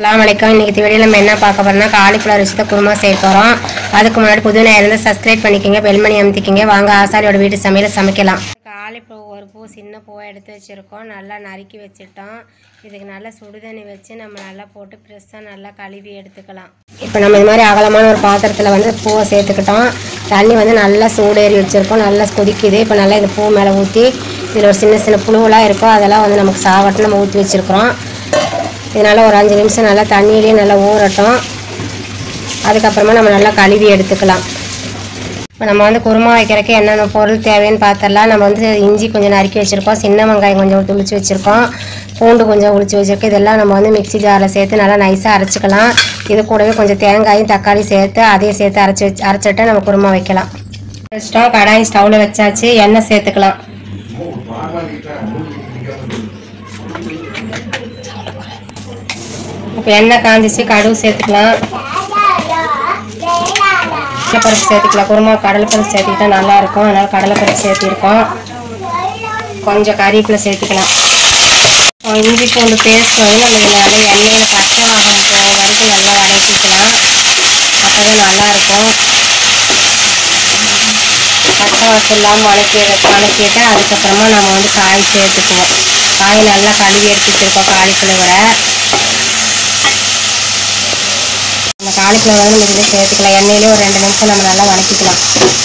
அஸ்ஸலாமு அலைக்கும் இன்னைக்கு வீடியோ நம்ம என்ன பார்க்க போறோம்னா காலிஃப்ளவர் வச்சு தான் குருமா செய்ய போகிறோம் அதுக்கு முன்னாடி புது நேரம் இருந்தால் சப்ஸ்கிரைப் பண்ணிக்கோங்க பெல்மணி அமுத்திக்கிங்க வாங்க ஆசாரியோட வீட்டு சமையலை சமைக்கலாம் காலிஃப்ளவர் ஒரு பூ சின்ன பூவை எடுத்து வச்சுருக்கோம் நல்லா நறுக்கி வச்சுட்டோம் இதுக்கு நல்லா சுடுதண்ணி வச்சு நம்ம நல்லா போட்டு ஃப்ரெஷ்ஷாக நல்லா கழுவி எடுத்துக்கலாம் இப்போ நம்ம இது மாதிரி அகலமான ஒரு பாத்திரத்தில் வந்து பூவை சேர்த்துக்கிட்டோம் தண்ணி வந்து நல்லா சூடேறி வச்சுருக்கோம் நல்லா கொதிக்குது இப்போ நல்லா இந்த பூ மேலே ஊற்றி இதில் ஒரு சின்ன சின்ன புழுவெல்லாம் இருக்கும் அதெல்லாம் வந்து நமக்கு சாவட்டும் நம்ம ஊற்றி வச்சுருக்குறோம் இதனால் ஒரு அஞ்சு நிமிஷம் நல்லா தண்ணியிலேயே நல்லா ஊறட்டும் அதுக்கப்புறமா நம்ம நல்லா கழுவி எடுத்துக்கலாம் இப்போ நம்ம வந்து குருமா வைக்கிறதுக்கு என்னென்ன பொருள் தேவைன்னு பார்த்துடலாம் நம்ம வந்து இஞ்சி கொஞ்சம் நறுக்கி வச்சுருக்கோம் சின்ன வெங்காயம் கொஞ்சம் துளிச்சு வச்சுருக்கோம் பூண்டு கொஞ்சம் உளிச்சு வச்சுருக்கோம் இதெல்லாம் நம்ம வந்து மிக்ஸி ஜாரில் சேர்த்து நல்லா நைஸாக அரைச்சிக்கலாம் இது கூடவே கொஞ்சம் தேங்காயும் தக்காளி சேர்த்து அதையும் சேர்த்து அரைச்சி வச்சு அரைச்சிட்டு நம்ம குருமா வைக்கலாம் ஸ்டவ் கடாய் ஸ்டவ்வில் வச்சாச்சு எண்ணெய் சேர்த்துக்கலாம் இப்போ எண்ணெய் காஞ்சிச்சு கடுகு சேர்த்துக்கலாம் கடலைப்பருப்பு சேர்த்துக்கலாம் குருமா கடலைப்பருப்பு சேர்த்துக்கிட்டா நல்லா இருக்கும் அதனால் கடலைப்பருப்பு சேர்த்திருக்கோம் கொஞ்சம் கறிவேப்பிலை சேர்த்துக்கலாம் அஹ் இஞ்சி பூண்டு பேஸ்ட் வந்து நம்ம இதில் நல்லா எண்ணெயில் பச்சை வாகம் போகிற வரைக்கும் நல்லா வதக்கிக்கலாம் அப்போ தான் நல்லாயிருக்கும் பச்சை வாசம் இல்லாமல் வதக்கி வதக்கிட்டு அதுக்கப்புறமா நம்ம வந்து காய் சேர்த்துக்குவோம் காய் நல்லா கழுவி எடுத்து வச்சுருக்கோம் காலிஃப்ளவரை அந்த காலிஃப்ளவர் வந்து நம்ம இதில் சேர்த்துக்கலாம் எண்ணெயிலே ஒரு ரெண்டு நிமிஷம் நம்ம நல்லா வதக்கிக்கலாம்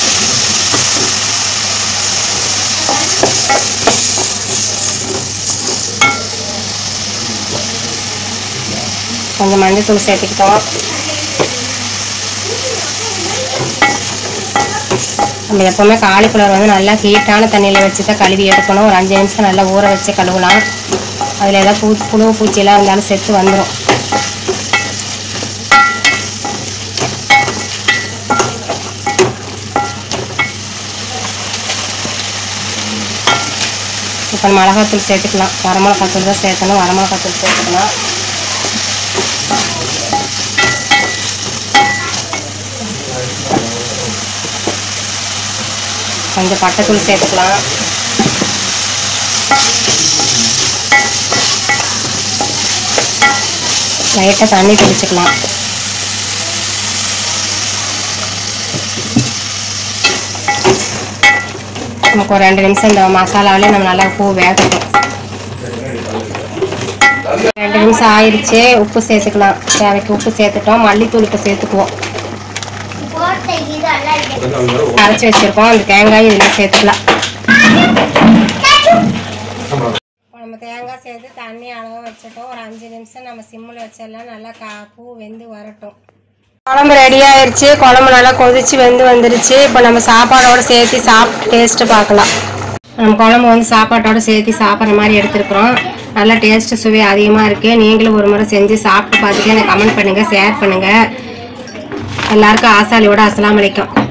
கொஞ்சம் மஞ்சள் தூள் சேர்த்துக்கிட்டோம் நம்ம எப்போவுமே காலிஃப்ளவர் வந்து நல்லா ஹீட்டான தண்ணியில் வச்சு தான் கழுவி எடுக்கணும் ஒரு அஞ்சு நிமிஷம் நல்லா ஊற வச்சு கழுவலாம் அதில் ஏதாவது பூ புழு பூச்சியெல்லாம் இருந்தாலும் செத்து வந்துடும் இப்போ மிளகாத்தூள் சேர்த்துக்கலாம் வரமிளகாத்தூள் தான் சேர்க்கணும் வரமிளகாத்தூள் சேர்த்துக்கலாம் கொஞ்சம் பட்டைத்தூள் சேர்த்துக்கலாம் லைட்டாக தண்ணி தெளிச்சுக்கலாம் நமக்கு ஒரு ரெண்டு நிமிஷம் இந்த மசாலாவிலே நம்ம நல்லா பூ வேகட்டும் ரெண்டு நிமிஷம் ஆயிடுச்சு உப்பு சேர்த்துக்கலாம் தேவைக்கு உப்பு சேர்த்துட்டோம் மல்லித்தூள் இப்போ சேர்த்துக்குவோம் அரைச்சி வச்சிருக்கோம் அந்த தேங்காய் இதில் சேர்த்துக்கலாம் இப்போ நம்ம தேங்காய் சேர்த்து தண்ணி அளவாக வச்சுட்டோம் ஒரு அஞ்சு நிமிஷம் நம்ம சிம்மில் வச்சிடலாம் நல்லா கா பூ வெந்து வரட்டும் குழம்பு ரெடி ஆயிடுச்சு குழம்பு நல்லா கொதிச்சு வெந்து வந்துருச்சு இப்போ நம்ம சாப்பாடோட சேர்த்து சாப்பிட்டு டேஸ்ட்டு பார்க்கலாம் நம்ம குழம்பு வந்து சாப்பாட்டோட சேர்த்து சாப்பிட்ற மாதிரி எடுத்துருக்குறோம் நல்லா டேஸ்ட்டு சுவை அதிகமாக இருக்குது நீங்களும் ஒரு முறை செஞ்சு சாப்பிட்டு பார்த்துட்டு எனக்கு கமெண்ட் பண்ணுங்கள் ஷேர் பண்ணுங்கள் எல்லாருக்கும் ஆசாலியோட அஸ்ஸலாமு அலைக்கும்